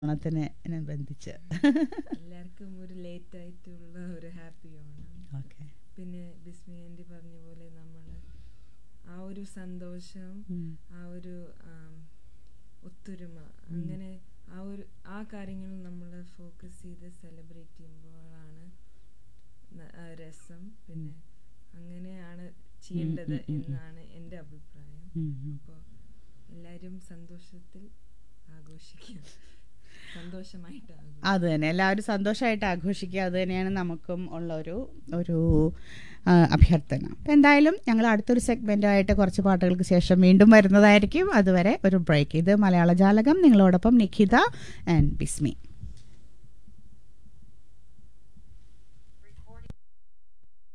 ഓണത്തിന് ബന്ധിച്ച് എല്ലാവർക്കും ഒരു ലേറ്റ് ആയിട്ടുള്ള ഒരു ഹാപ്പി ഓണം ഓക്കെ പിന്നെ ബിസ്മി ആൻറ്റി പറഞ്ഞ പോലെ നമ്മൾ ആ ഒരു സന്തോഷം ആ ഒരു ആം, ഒത്തൊരുമ അങ്ങനെ ആ ഒരു ആ കാര്യങ്ങൾ നമ്മൾ ഫോക്കസ് ചെയ്ത് സെലിബ്രേറ്റ് ചെയ്യുമ്പോഴാണ് ന- ആ രസം പിന്നെ അങ്ങനെയാണ് ചെയ്യേണ്ടത് ഉം, ഉം, ഉം. എന്നാണ് എൻ്റെ അഭിപ്രായം അപ്പോൾ എല്ലാവരും സന്തോഷത്തിൽ ആഘോഷിക്കുക സന്തോഷമായിട്ട് ആഘോഷിക്കുക അത് തന്നെ എല്ലാവരും സന്തോഷമായിട്ട് ആഘോഷിക്കുക അത് തന്നെയാണ് നമുക്കും ഉള്ള ഒരു ഒരു ആ, അഭ്യർത്ഥന അപ്പം എന്തായാലും ഞങ്ങൾ അടുത്തൊരു സെഗ്മെൻറ്റായിട്ട് കുറച്ച് പാട്ടുകൾക്ക് ശേഷം വീണ്ടും വരുന്നതായിരിക്കും അതുവരെ ഒരു ബ്രേക്ക് ഇത് മലയാള ജാലകം നിങ്ങളോടൊപ്പം നിഖിത ആൻഡ് ബിസ്മി